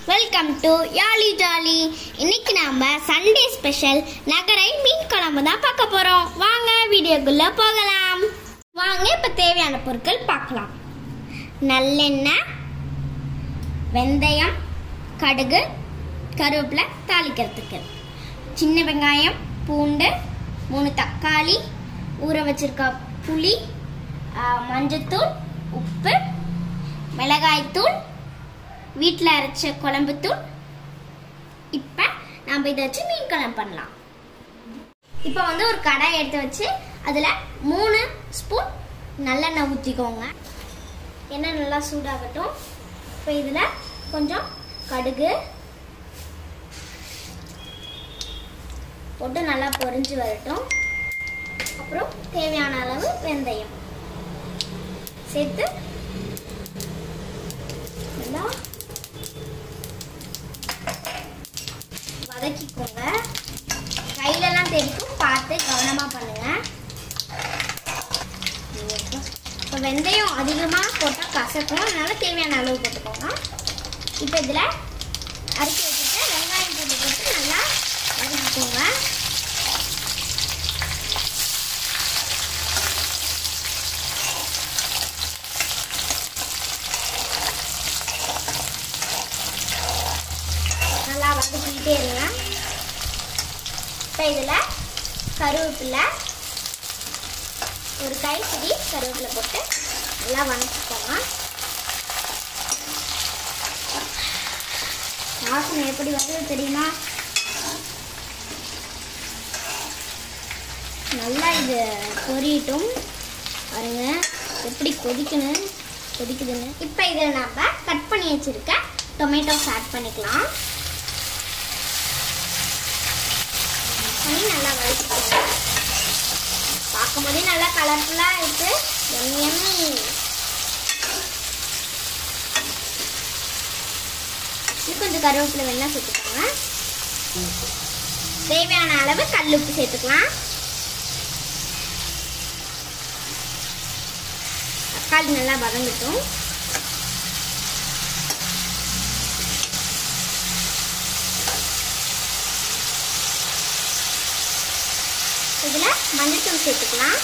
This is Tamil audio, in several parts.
வெல்கம் டு யாலி ஜாலி இன்னைக்கு நாம சண்டே ஸ்பெஷல் நகரை மீன் குழம்பு தான் பார்க்க போறோம் வாங்க வீடியோக்குள்ள போகலாம் வாங்க இப்ப தேவையான பொருட்கள் பார்க்கலாம் நல்லெண்ணெய் வெந்தயம் கடுகு கருவேப்பிலை தாளிக்கிறதுக்கு சின்ன வெங்காயம் பூண்டு மூணு தக்காளி ஊற வச்சிருக்க புளி ஆ, மஞ்சத்தூள் உப்பு மிளகாய்த்தூள் வீட்டில் அரைச்ச குழம்புத்தூள் இப்போ நம்ம இதை வச்சு மீன் குழம்பு பண்ணலாம் இப்போ வந்து ஒரு கடாய் எடுத்து வச்சு அதில் மூணு ஸ்பூன் நல்லெண்ணெய் ஊற்றிக்கோங்க எண்ணெய் நல்லா சூடாகட்டும் இப்போ இதில் கொஞ்சம் கடுகு போட்டு நல்லா பொரிஞ்சு வரட்டும் அப்புறம் தேவையான அளவு வெந்தயம் சேர்த்து நல்லா வதக்கிக்கோங்க கையிலலாம் தெரிக்கும் பார்த்து கவனமா பண்ணுங்க இப்போ வெந்தயம் அதிகமாக போட்டால் கசக்கும் அதனால தேவையான அளவு போட்டுக்கோங்க இப்போ இதில் அரைச்சி வச்சுட்டு வெங்காயம் போட்டு போட்டு நல்லா வதக்கிக்கோங்க நல்லா வதக்கிக்கிட்டே இருங்க இப்போ இதில் கருவேப்பிலை ஒரு கைப்பிடி கருவேப்பிலை போட்டு நல்லா வதக்கிக்கோங்க வாசனை எப்படி வருது தெரியுமா நல்லா இது பொரியட்டும் பாருங்க எப்படி கொதிக்கணும் கொதிக்குதுன்னு இப்போ இதில் நம்ம கட் பண்ணி வச்சிருக்க டொமேட்டோஸ் ஆட் பண்ணிக்கலாம் பண்ணி நல்லா வதக்கிக்கோங்க பார்க்கும்போதே நல்லா கலர்ஃபுல்லாக இருக்கு எம்மி எம்மி இன்னும் கொஞ்சம் கருவேப்பிலை வெள்ளம் சேர்த்துக்கோங்க தேவையான அளவு கல்லுப்பு சேர்த்துக்கலாம் தக்காளி நல்லா வதங்கட்டும் இதில் மஞ்சத்தூள் சேர்த்துக்கலாம்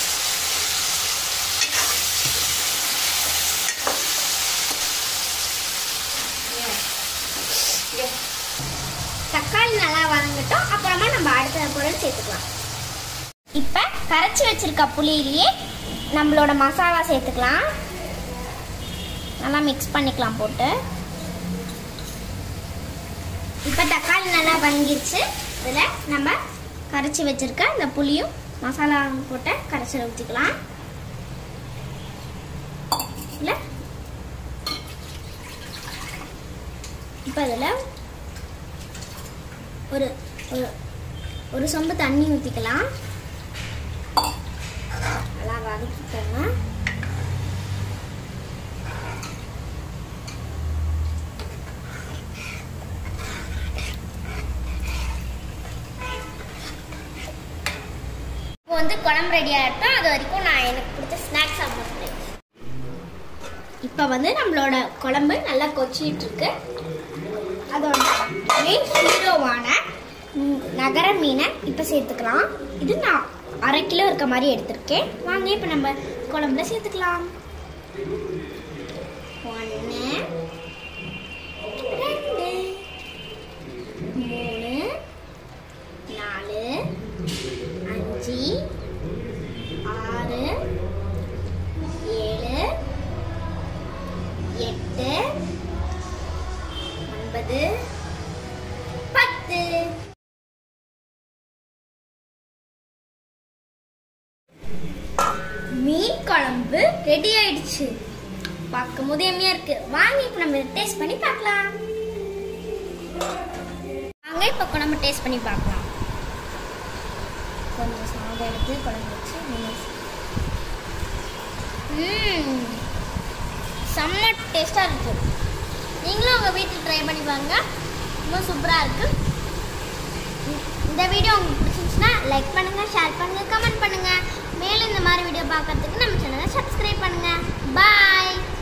தக்காளி நல்லா வதங்கட்டும் அப்புறமா நம்ம அடுத்த பொருள் சேர்த்துக்கலாம் இப்போ கரைச்சி வச்சிருக்க புளியிலேயே நம்மளோட மசாலா சேர்த்துக்கலாம் நல்லா மிக்ஸ் பண்ணிக்கலாம் போட்டு இப்போ தக்காளி நல்லா வதங்கிருச்சு இதில் நம்ம கரைச்சி வச்சிருக்க இந்த புளியும் மசாலா போட்ட கரைச்சல் ஊற்றிக்கலாம் இல்லை இப்போ இதில் ஒரு ஒரு ஒரு சொம்பு தண்ணி ஊற்றிக்கலாம் நல்லா வதக்கிக்கோங்க இப்போ வந்து குழம்பு ரெடி ஆகிட்டோம் அது வரைக்கும் நான் எனக்கு பிடிச்ச ஸ்நாக்ஸ் சாப்பிட்றேன் இப்போ வந்து நம்மளோட குழம்பு நல்லா கொச்சிட்டு இருக்கு அதோட மெயின் ஹீரோவான ம், நகர மீனை இப்போ சேர்த்துக்கலாம் இது நான் அரை கிலோ இருக்க மாதிரி எடுத்திருக்கேன் வாங்க இப்போ நம்ம குழம்புல சேர்த்துக்கலாம் ஒன்று ரெண்டு மூணு நாலு அஞ்சு ஆறு ஏழு எட்டு ஒன்பது பத்து மீன் குழம்பு ரெடி ஆயிடுச்சு பார்க்கும் போது எம்மையா இருக்கு வாங்க இப்போ நம்ம டேஸ்ட் பண்ணி பார்க்கலாம் வாங்க இப்போ குழம்பு டேஸ்ட் பண்ணி பார்க்கலாம் கொஞ்சம் சாதம் எடுத்து குழம்பு வச்சு ம் செம்ம டேஸ்டாக இருக்கு நீங்களும் உங்கள் வீட்டில் ட்ரை பண்ணி பாருங்க ரொம்ப சூப்பராக இருக்கு இந்த வீடியோ உங்களுக்கு பிடிச்சிருந்துச்சுன்னா லைக் பண்ணுங்க ஷேர் பண்ணுங்க கமெண்ட் பண்ணுங்க மேலும் இந்த மாதிரி வீடியோ பார்க்கறதுக்கு நம்ம சேனலை சப்ஸ்கிரைப் பண்ணுங்க பாய்